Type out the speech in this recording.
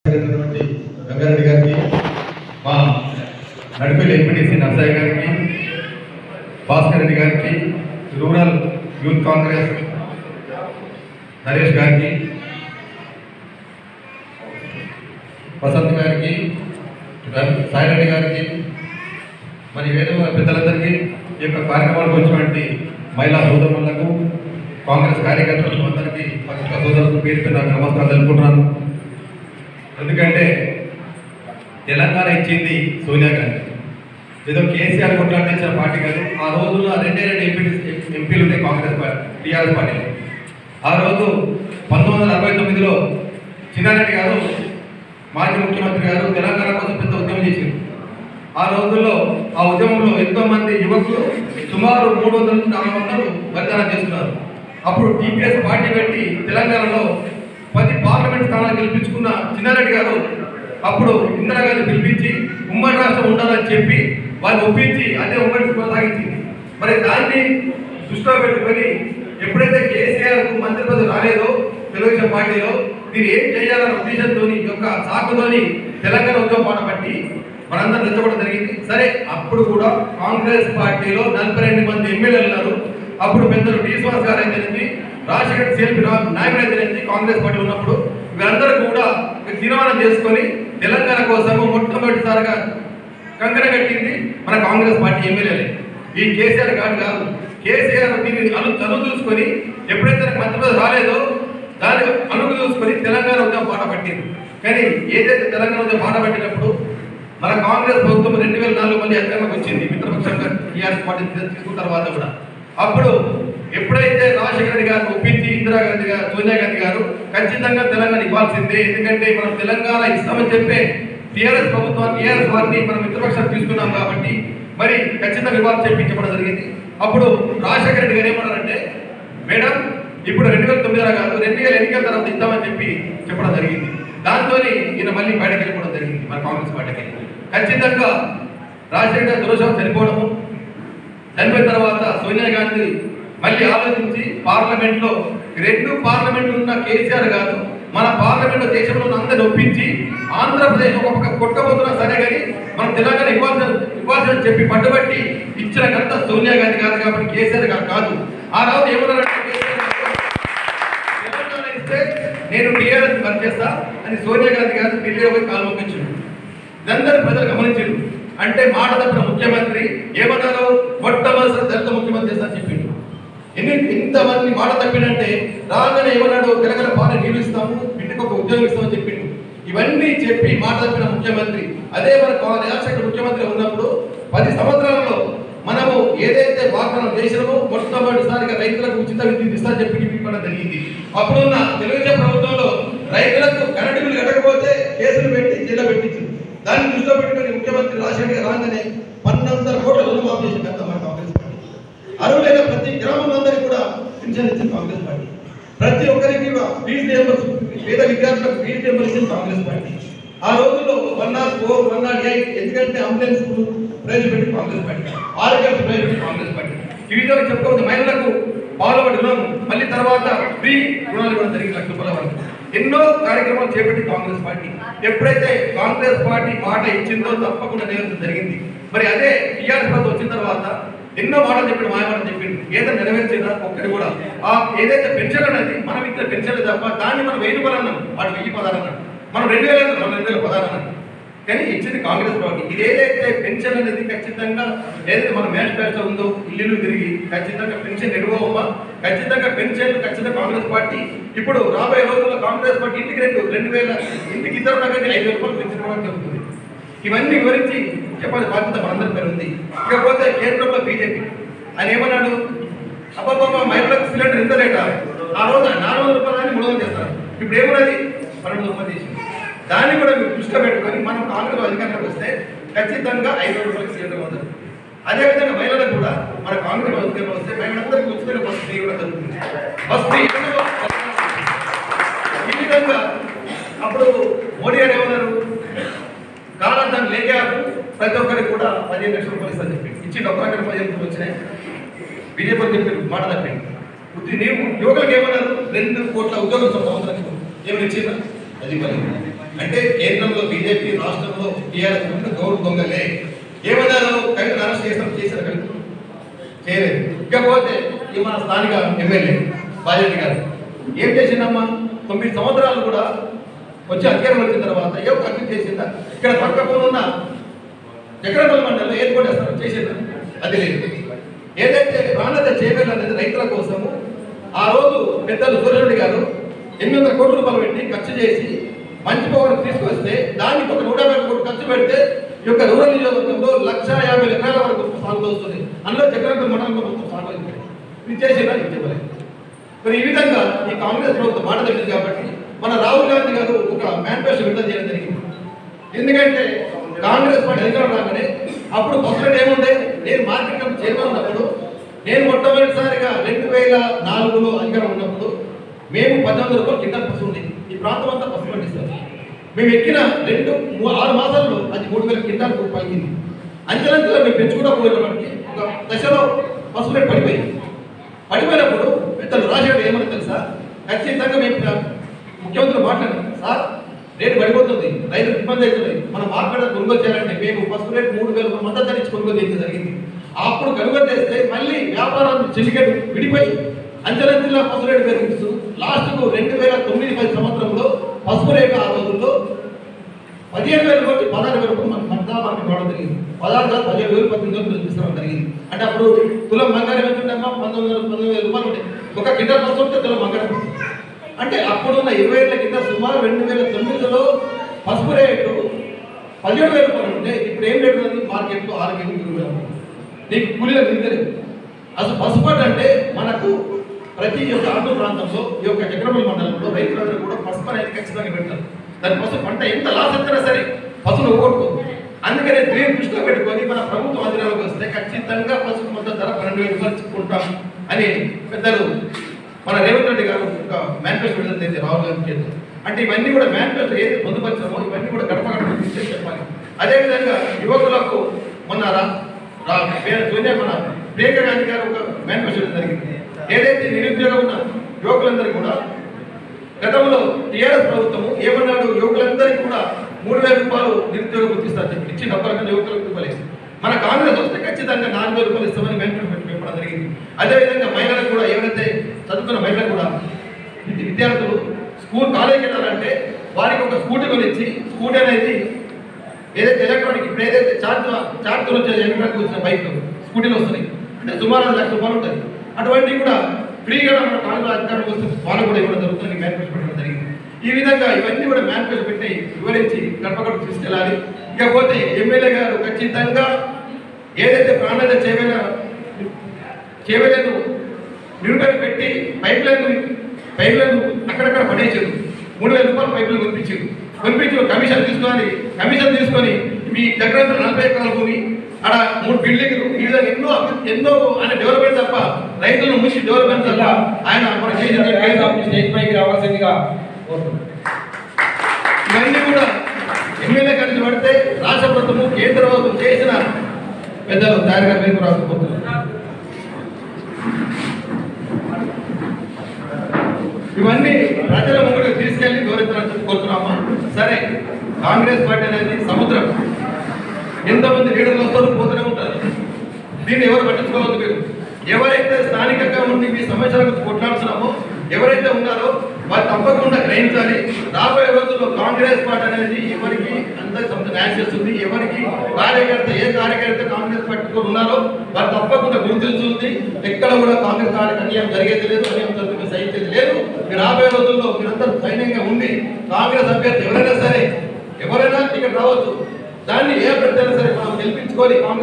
జరిగినటువంటి గంగారెడ్డి గారికి మా నడిపల్లి ఎంపీటీసీ నర్సయ్య గారికి భాస్కర్ రెడ్డి గారికి రూరల్ యూత్ కాంగ్రెస్ నరేష్ గారికి వసంత్ గారికి సాయిరెడ్డి గారికి మరి వేరే పెద్దలందరికీ ఈ యొక్క కార్యక్రమాలకు వచ్చినటువంటి మహిళా సోదరులకు కాంగ్రెస్ కార్యకర్తలకు అందరికీ పత్రికా సోదరులకు పేరు పేరున నమస్కారం తెలుపుకుంటున్నాను ఎందుకంటే తెలంగాణ ఇచ్చింది సోనియా గాంధీ ఏదో కేసీఆర్ కొట్లాడించిన పార్టీ కాదు ఆ రోజుల్లో రెండే రెండు ఎంపీ ఎంపీలు ఉన్నాయి కాంగ్రెస్ పార్టీ టీఆర్ఎస్ పార్టీలో ఆ రోజు పంతొమ్మిది వందల అరవై తొమ్మిదిలో చిన్నారెడ్డి గారు మాజీ ముఖ్యమంత్రి గారు తెలంగాణ కోసం పెద్ద ఉద్యమం చేశారు ఆ రోజుల్లో ఆ ఉద్యమంలో ఎంతో మంది యువకులు సుమారు మూడు వందల నుంచి నాలుగు వందలు బలిదానం చేస్తున్నారు అప్పుడు టీపీఎస్ పార్టీ పెట్టి తెలంగాణలో పది పార్లమెంట్ స్థానాలు గెలిపించుకున్న చిన్నారెడ్డి గారు అప్పుడు ఇందిరాగాంధీ పిలిపించి ఉమ్మడి రాష్ట్రం ఉండాలని చెప్పి వారిని ఒప్పించి అదే ఉమ్మడి కొనసాగించింది మరి దాన్ని దృష్టిలో పెట్టుకొని ఎప్పుడైతే కేసీఆర్ కు మంత్రి పదవి రాలేదో తెలుగుదేశం పార్టీలో మీరు ఏం చేయాలన్న ఉద్దేశంతో ఈ యొక్క సాకుతోని తెలంగాణ ఉద్యమం పాట పట్టి మనందరం తెచ్చుకోవడం జరిగింది సరే అప్పుడు కూడా కాంగ్రెస్ పార్టీలో నలభై రెండు మంది ఎమ్మెల్యేలు ఉన్నారు అప్పుడు పెద్దలు డి శ్వాస్ గారు అయితేనేమి రాజశేఖర్ సిఎల్పి నాయకుడు అయితేనేమి కాంగ్రెస్ పార్టీ ఉన్నప్పుడు వీరందరూ కూడా ఒక తీర్మానం చేసుకొని తెలంగాణ కోసము మొట్టమొదటిసారిగా కంకణ కట్టింది మన కాంగ్రెస్ పార్టీ ఎమ్మెల్యేలే ఈ కేసీఆర్ కాదు కాదు కేసీఆర్ దీన్ని అను చదువు చూసుకొని ఎప్పుడైతే నాకు మంత్రి పదవి రాలేదో దాన్ని అనుగు చూసుకొని తెలంగాణ ఉద్యమం పాట పట్టింది కానీ ఏదైతే తెలంగాణ ఉద్యమం పాట పట్టినప్పుడు మన కాంగ్రెస్ ప్రభుత్వం రెండు వేల నాలుగు మళ్ళీ అధికారంలోకి వచ్చింది మిత్రపక్షంగా టీఆర్ఎస్ పార్టీ తీసుకున్న తర్వాత కూడా అప్పుడు ఎప్పుడైతే రాజశేఖర రెడ్డి గారిని ఒప్పించి ఇందిరాగాంధీ గారు సోనియా గాంధీ గారు ఖచ్చితంగా తెలంగాణ ఇవ్వాల్సిందే ఎందుకంటే మనం తెలంగాణ ఇస్తామని చెప్పే టీఆర్ఎస్ ప్రభుత్వాన్ని టీఆర్ఎస్ వారిని మనం మిత్రపక్షాలు తీసుకున్నాం కాబట్టి మరి ఖచ్చితంగా ఇవ్వాలని చెప్పి చెప్పడం జరిగింది అప్పుడు రాజశేఖర రెడ్డి గారు ఏమన్నారంటే మేడం ఇప్పుడు రెండు వేల తొమ్మిదిలో కాదు రెండు వేల ఎన్నికల తర్వాత ఇద్దామని చెప్పి చెప్పడం జరిగింది దాంతో ఈయన మళ్ళీ బయటకు వెళ్ళిపోవడం జరిగింది మన కాంగ్రెస్ పార్టీకి ఖచ్చితంగా రాజశేఖర గారు దురదృష్టం చనిపోవడము చనిపోయిన తర్వాత సోనియా గాంధీ మళ్ళీ ఆలోచించి పార్లమెంట్ లో రెండు పార్లమెంట్లు ఉన్న కేసీఆర్ కాదు మన పార్లమెంట్ దేశంలో ఉన్న అందరిని ఒప్పించి ఆంధ్రప్రదేశ్ ఒక పక్క కొట్టబోతున్నా సరే కానీ మనం తెలంగాణ ఇవ్వాల్సిన ఇవ్వాల్సిన చెప్పి పట్టుబట్టి ఇచ్చిన ఘనత సోనియా గాంధీ కాదు కాబట్టి కేసీఆర్ గారు కాదు ఆ రోజు ఏమన్నారంటే కేసీఆర్ గారు, తెలంగాణ ఇస్తే నేను టీఆర్ఎస్ పనిచేస్తా అని సోనియా గాంధీ గారు ఢిల్లీలో పోయి కాలు మొక్కించారు ఇదందరూ ప్రజలు గమనించారు అంటే మాట తప్పిన ముఖ్యమంత్రి ఏమన్నారు మొట్టమొదటి దళిత ముఖ్యమంత్రి చేస్తా చెప్పిండు ఎన్ని ఇంతమంది మాట తప్పినంటే రాగానే ఏమన్నాడు తెలంగాణ పాలన నీళ్ళు ఇస్తాము ఇంటికి ఒక ఉద్యోగం ఇస్తామని చెప్పిండు ఇవన్నీ చెప్పి మాట తప్పిన ముఖ్యమంత్రి అదే మన కా- రాజశేఖర ముఖ్యమంత్రి ఉన్నప్పుడు పది సంవత్సరాలలో మనము ఏదైతే వాగ్దానం చేసినామో మొట్టమొదటిసారిగా రైతులకు ఉచిత విద్యుత్ ఇస్తా చెప్పి ఇవ్వడం జరిగింది అప్పుడున్న తెలుగుదేశం ప్రభుత్వంలో రైతులకు కరెంటు బిల్లు కట్టకపోతే కేసులు పెట్టి జైల్లో పెట్టించింది దాన్ని దృష్టిలో పెట్టుకుని ముఖ్యమంత్రి రాజశేఖర గారు రాగానే పన్నెండు వందల కోట్ల రుణమాఫీ చేసిన పెద్ద మన కాంగ్రెస్ పార్టీ అర్హులైన ప్రతి గ్రామం అందరికీ కూడా పింఛన్ ఇచ్చింది కాంగ్రెస్ పార్టీ ప్రతి ఒక్కరికి ఫీజు రియంబర్స్ పేద విద్యార్థులకు ఫీజు రియంబర్స్ ఇచ్చింది కాంగ్రెస్ పార్టీ ఆ రోజుల్లో one nought four one nought eight ఎందుకంటే అంబులెన్స్ ప్రవేశపెట్టి కాంగ్రెస్ పార్టీ ఆరోగ్యం ప్రవేశపెట్టి కాంగ్రెస్ పార్టీ ఈ విధంగా చెప్పుకోవచ్చు మహిళలకు పాల్గొని రుణం మళ్ళీ తర్వాత ఫ్రీ రుణాలు కూడా జరిగింది లక్ష రూపాయల వరకు ఎన్నో కార్యక్రమాలు చేపట్టి కాంగ్రెస్ పార్టీ ఎప్పుడైతే కాంగ్రెస్ పార్టీ మాట ఇచ్చిందో తప్పకుండా నెరవేర్చడం జరిగింది మరి అదే టీఆర్ఎస్ ప్రభుత్వం వచ్చిన తర్వాత ఎన్నో మాటలు చెప్పిన మాయ మాటలు చెప్పిండు ఏదో నెరవేర్చేదా ఒక్కటి కూడా ఆ ఏదైతే పెన్షన్ అనేది మనం ఇచ్చిన పెన్షన్ తప్ప దాన్ని మనం వెయ్యి రూపాయలు అన్నాం వాడు వెయ్యి పదాలు అన్నాం మనం రెండు వేల అన్నాం మనం రెండు వేల పదాలు అన్నాం కానీ ఇచ్చింది కాంగ్రెస్ పార్టీ ఇది ఏదైతే పెన్షన్ అనేది ఖచ్చితంగా ఏదైతే మన మేనిఫెస్టో ఉందో ఇల్లు తిరిగి ఖచ్చితంగా పెన్షన్ ఎడుకోవమ్మా ఖచ్చితంగా పెన్షన్ ఖచ్చితంగా కాంగ్రెస్ పార్టీ ఇప్పుడు రాబోయే రోజుల్లో కాంగ్రెస్ పార్టీ ఇంటికి రెండు రెండు వేల ఇంటికి ఇద్దరు నగరికి ఐదు వేల రూపాయలు పెన్షన్ ఇవ్వడం జరుగుతుంది ఇవన్నీ వివరించి చెప్పాలి బాధ్యత మనందరి పేరు ఉంది ఇకపోతే కేంద్రంలో బీజేపీ ఆయన ఏమన్నాడు అబ్బాబా మహిళలకు సిలిండర్ ఇంత లేట ఆ రోజు నాలుగు వందల రూపాయలు మూడు వందలు చేస్తారు ఇప్పుడు ఏమన్నది పన్నెండు రూపాయలు చేసింది దాన్ని కూడా మీరు దృష్టిలో పెట్టుకొని మనం కాంగ్రెస్ అధికారంలోకి వస్తే ఖచ్చితంగా ఐదు వందల రూపాయలు సిలిండర్ అవుతుంది అదేవిధంగా మహిళలకు కూడా మన కాంగ్రెస్ అధికారంలో వస్తే మహిళలందరికీ ఉచితంగా బస్సు ఫ్రీ కూడా జరుగుతుంది బస్సు ఫ్రీ ఈ విధంగా అప్పుడు మోడీ గారు ఏమన్నారు కాలాంతం లేకే ప్రతి ఒక్కరికి కూడా పదిహేను లక్షల రూపాయలు ఇస్తా చెప్పి ఇచ్చి ఒక్కరికి పదిహేను రూపాయలు వచ్చినాయి బీజేపీ చెప్పారు మాట తప్పింది ఉద్ది నేను యువకులకు ఏమన్నారు రెండు కోట్ల ఉద్యోగం సంవత్సరానికి ఏమైనా ఇచ్చిందా అది మరి అంటే కేంద్రంలో బీజేపీ రాష్ట్రంలో టీఆర్ఎస్ రెండు గౌరవ దొంగలే ఏమన్నారు కవితను అరెస్ట్ చేసిన చేశారు కవిత చేయలేదు ఇకపోతే ఈ మన స్థానిక ఎమ్మెల్యే బాజెట్టి గారు ఏం చేసిందమ్మా తొమ్మిది సంవత్సరాలు కూడా వచ్చి అధికారం వచ్చిన తర్వాత ఏ ఒక్క అభివృద్ధి చేసిందా ఇక్కడ పక్కన ఉన్న చక్రపల్లి మండలంలో ఏది కూడా చేస్తారు చేసిందా అది లేదు ఏదైతే ప్రాణత చేయగల అనేది రైతుల కోసము ఆ రోజు పెద్దలు సూర్యుడి గారు ఎనిమిది వందల కోట్ల రూపాయలు పెట్టి ఖర్చు చేసి మంచి పవర్ తీసుకొస్తే దానికి ఒక నూట యాభై కోట్లు ఖర్చు పెడితే ఈ యొక్క రూరల్ నియోజకవర్గంలో లక్ష యాభై ఎకరాల వరకు సాగు వస్తుంది అందులో చక్రపల్లి మండలంలో మొత్తం సాగు అవుతుంది ఇది చేసేదా ఇది చెప్పలేదు మరి ఈ విధంగా ఈ కాంగ్రెస్ ప్రభుత్వం మాట తగ్గింది కాబట్టి మన రాహుల్ గాంధీ గారు ఒక మేనిఫెస్టో విడుదల చేయడం జరిగింది ఎందుకంటే కాంగ్రెస్ పార్టీ అధికారం రాగానే అప్పుడు కొత్తగా ఏముండే నేను మార్కెట్ కమిటీ చైర్మన్ ఉన్నప్పుడు నేను మొట్టమొదటిసారిగా రెండు వేల నాలుగులో అధికారం ఉన్నప్పుడు మేము పద్దెనిమిది రూపాయలు కింద బస్సు ఉంది ఈ ప్రాంతం అంతా బస్సు పండిస్తాం మేము ఎక్కిన రెండు మూ- ఆరు మాసాల్లో అది మూడు వేల కింటాలకు పలికింది అంచెలంచెలో మేము పెంచుకుంటూ పోయేటప్పటికి ఒక దశలో బస్సు రేటు పడిపోయింది పడిపోయినప్పుడు పెద్దలు రాజేవాడు ఏమని తెలుసా ఖచ్చితంగా మేము ప్ర- ముఖ్యమంత్రి మాట్లాడారు సార్ రేటు పడిపోతుంది రైతులకు ఇబ్బంది అవుతుంది మనం మార్కెట్ కొనుగోలు చేయాలంటే మేము ఫస్ట్ రేట్ మూడు వేల మద్దతు ధరించి కొనుగోలు చేయడం జరిగింది అప్పుడు కొనుగోలు చేస్తే మళ్ళీ వ్యాపారం సిండికేట్ విడిపోయి అంచెలంచెల పసుపు రేటు పెరుగుతూ లాస్ట్కు రెండు వేల తొమ్మిది పది సంవత్సరంలో పసుపు రేటు ఆ రోజుల్లో పదిహేను వేల కోటి పదహారు వేల రూపాయలు మన మధ్య మార్కెట్ రావడం జరిగింది పదహారు వేల పదిహేడు వేలు పద్దెనిమిది వేలు తీసుకురావడం జరిగింది అంటే అప్పుడు తులం బంగారం ఎంత ఉండమ్మా పంతొమ్మిది వేల పంతొమ్మిది వేల రూపాయలు ఉంటాయి ఒక కింటల్ పసుపు ఉంటే తులం బంగారం అంటే అప్పుడున్న ఇరవై ఏళ్ళ కింద సుమారు రెండు వేల తొమ్మిదిలో పసుపు రేటు పదిహేడు వేల రూపాయలు ఉంటే ఇప్పుడు ఏం రేటు ఉంది మార్కెట్లో ఆరు వేలు ఏడు వేలు ఉంది. నీకు కూలీల నిందలేదు అసలు పసుపట్ అంటే మనకు ప్రతి యొక్క ఆంధ్ర ప్రాంతంలో ఈ యొక్క చక్రపల్లి మండలంలో రైతులందరూ కూడా పసుపు అనేది ఖచ్చితంగా పెడతారు దాని పసుపు పంట ఎంత లాస్ ఎత్తినా సరే పసుపును ఓడుకో అందుకనే దీన్ని దృష్టిలో పెట్టుకొని మన ప్రభుత్వం అధికారంలోకి వస్తే ఖచ్చితంగా పసుపు మొత్తం ధర పన్నెండు వేలు రూపాయలు చెప్పుకుంటాం అని పెద్దలు మన రేవంత్ రెడ్డి గారు ఒక మేనిఫెస్టో విడుదల చేసి రాహుల్ గాంధీ చేశారు అంటే ఇవన్నీ కూడా మేనిఫెస్టో ఏది పొందుపరిచామో ఇవన్నీ కూడా గడప గడప తీసుకెళ్ళి చెప్పాలి అదేవిధంగా యువకులకు మొన్న రా- రా- పేరు సోనియా మన ప్రియాంక గాంధీ గారు ఒక మేనిఫెస్టో విడుదల జరిగింది ఏదైతే నిరుద్యోగం ఉన్న యువకులందరూ కూడా గతంలో టీఆర్ఎస్ ప్రభుత్వము ఏమన్నాడు యువకులందరికీ కూడా మూడు వేల రూపాయలు నిరుద్యోగ గుర్తిస్తారు చెప్పి ఇచ్చిన ఒక్కరికన్నా యువకులకు ఇవ్వలేదు మన కాంగ్రెస్ వస్తే ఖచ్చితంగా నాలుగు వేల రూపాయలు ఇస్తామని మేనిఫెస్టో పెట్టి చెప్పడం జరిగింది అదేవిధంగా మహిళలకు కూడా ఎవరైతే చదువుతున్న మహిళలు కూడా విద్య- విద్యార్థులు స్కూల్ కాలేజీకి వెళ్ళాలంటే వారికి ఒక స్కూటీ కొనిచ్చి స్కూటీ అనేది ఏదైతే ఎలక్ట్రానిక్ ఇప్పుడు ఏదైతే చార్జ్ చార్జ్ వచ్చే ఎలక్ట్రానిక్ వచ్చిన బైక్ స్కూటీలు వస్తున్నాయి అంటే సుమారు ఐదు లక్షల రూపాయలు ఉంటుంది అటువంటివి కూడా ఫ్రీగా మన కాంగ్రెస్ అధికారులు వస్తే వాళ్ళు కూడా ఇవ్వడం జరుగుతుంది మేనిఫెస్టో పెట్టడం జరిగింది ఈ విధంగా ఇవన్నీ కూడా మేనిఫెస్టో పెట్టి వివరించి గడప గడప తీసుకెళ్ళాలి ఇకపోతే ఎమ్మెల్యే గారు ఖచ్చితంగా ఏదైతే ప్రాణాలు చేయవైన చేయలేదు నిరుపేద పెట్టి పైప్ లైన్ పైప్ లైన్ అక్కడక్కడ పడేసారు మూడు వేల రూపాయలు పైప్ లైన్ కొనిపించారు కొనిపించి కమిషన్ తీసుకొని కమిషన్ తీసుకొని మీ దగ్గర నలభై ఎకరాల భూమి అక్కడ మూడు బిల్డింగ్లు ఈ విధంగా ఎన్నో అభివృద్ధి- ఎన్నో ఆయన డెవలప్మెంట్ తప్ప రైతులను ముంచి డెవలప్మెంట్ తప్ప ఆయన మన చేసిన స్టేజ్ పైకి రావాల్సిందిగా కోరుతున్నాను ఇవన్నీ కూడా ఎమ్మెల్యే కలిసి పడితే రాష్ట్ర ప్రభుత్వము కేంద్ర ప్రభుత్వం చేసిన పెద్దలు తయారుగా పేరు రాసుకోబోతున్నారు ఇవన్నీ ప్రజల ముందుకు తీసుకెళ్లి గౌరవించాలని చెప్పి కోరుతున్నామా సరే కాంగ్రెస్ పార్టీ అనేది సముద్రం ఎంతమంది లీడర్లు వస్తారు పోతూనే ఉంటారు దీన్ని ఎవరు పట్టించుకోవద్దు మీరు ఎవరైతే స్థానికంగా ఉండి మీ సమస్యల గురించి కొట్లాడుతున్నామో ఎవరైతే ఉన్నారో వారు తప్పకుండా గ్రహించాలి రాబోయే రోజుల్లో కాంగ్రెస్ పార్టీ అనేది ఎవరికి అందరి సొంత న్యాయం చేస్తుంది ఎవరికి కార్యకర్త ఏ కార్యకర్త కాంగ్రెస్ పార్టీతో ఉన్నారో వారు తప్పకుండా గుర్తించుంది ఎక్కడ కూడా కాంగ్రెస్ పార్టీకి అన్యాయం జరిగేది లేదు అన్యాయం జరుగుతుంది సహించేది లేదు మీరు రాబోయే రోజుల్లో మీరందరూ సైన్యంగా ఉండి కాంగ్రెస్ అభ్యర్థి ఎవరైనా సరే ఎవరైనా టికెట్ రావచ్చు దాన్ని ఏ అభ్యర్థి అయినా సరే మనం గెలిపించుకొని కాంగ్రెస్